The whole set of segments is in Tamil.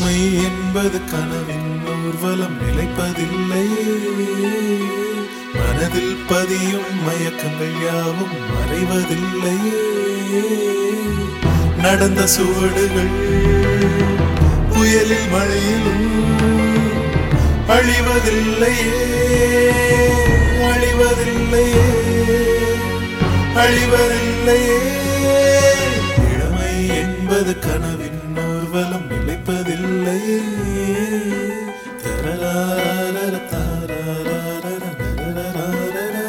இளமை என்பது கனவின் ஊர்வலம் நிலைப்பதில்லை மனதில் பதியும் மயக்கங்கள் யாவும் மறைவதில்லை நடந்த சுவடுகள் புயலில் மழையிலும் அழிவதில்லையே அழிவதில்லையே அழிவதில்லையே இளமை என்பது கனவின் ஊர்வலம் நிலைப்பதில்லை தரராரர தாராரர நரரராரரா.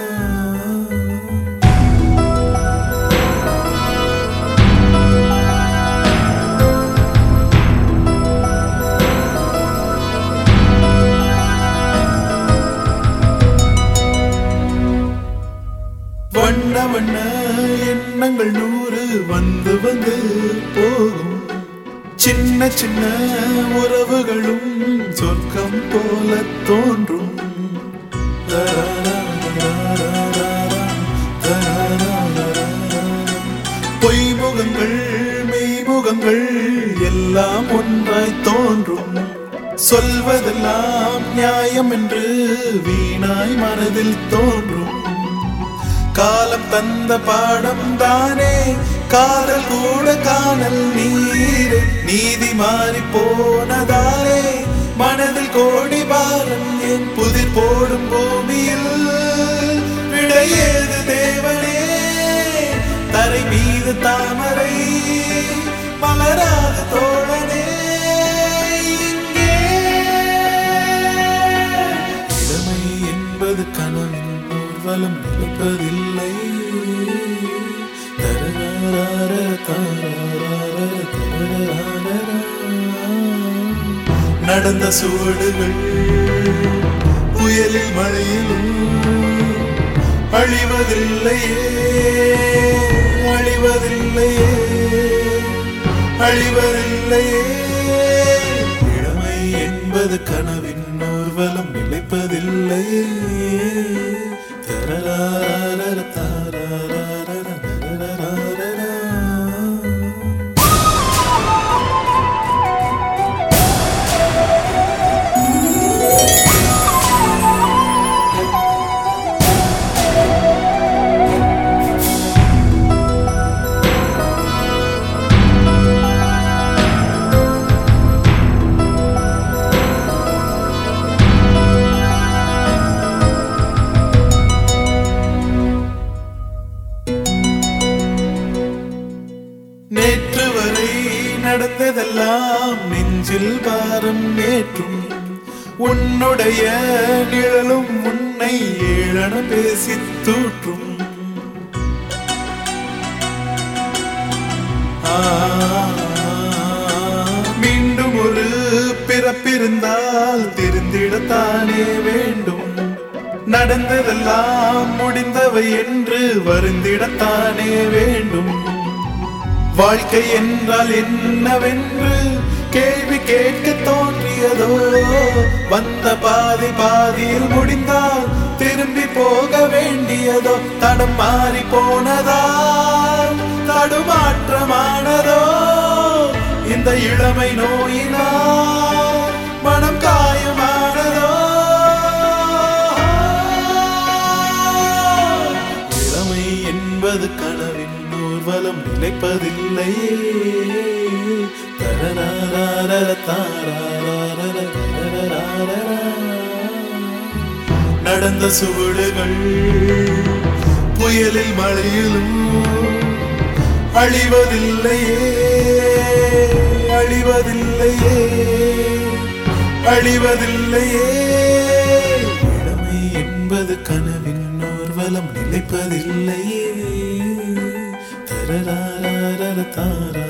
வண்ண வண்ண எண்ணங்கள் நூறு வந்து வந்து போகும் சின்ன சின்ன உறவுகளும் சொர்க்கம் போல தோன்றும் பொய்முகங்கள் மெய்முகங்கள் எல்லாம் ஒன்றாய் தோன்றும் சொல்வதெல்லாம் நியாயம் என்று வீணாய் மனதில் தோன்றும் காலம் தந்த பாடம் தானே காதல் கூட காணல் நீரே நீதி மாறி போனதாலே மனதில் கோடி பாரம் என் புதிர் போடும் பூமியில் விடையேது தேவனே தரை மீது தாமரை மலராத தோழனே இங்கே இளமை என்பது கனவின் ஊர்வலம் நிலைப்பதில்லை தரராரர தாராரர தரராரரா. நடந்த சுவடுகள் புயலில் மழையிலும் அழிவதில்லையே அழிவதில்லையே அழிவதில்லையே இளமை என்பது கனவின் ஊர்வலம் நிலைப்பதில்லை தரராரர தாராரர நரரராரரா. நேற்று வரை நடந்ததெல்லாம் நெஞ்சில் பாரம் நேற்றும் உன்னுடைய நிழலும் உன்னை ஏழன பேசி தூற்றும் ஆ, மீண்டும் ஒரு பிறப்பிருந்தால் திருந்திடத்தானே வேண்டும் நடந்ததெல்லாம் முடிந்தவை என்று வருந்திடத்தானே வேண்டும் வாழ்க்கை என்றால் என்னவென்று கேள்வி கேட்க தோன்றியதோ வந்த பாதி பாதியில் முடிந்தால் திரும்பி போக வேண்டியதோ தடம் மாறி போனதா தடுமாற்றமானதோ இந்த இளமை நோயினால் மனம் காயமானதோ இளமை என்பது கனவின் ஊர்வலம் நிலைப்பதில்லை தரராரர தாராரர தரராரரா. நடந்த சுவடுகள் புயலில் மழையிலும் அழிவதில்லையே அழிவதில்லையே அழிவதில்லையே இளமை என்பது கனவின் ஊர்வலம் நிலைப்பதில்லையே தரராரர தாரா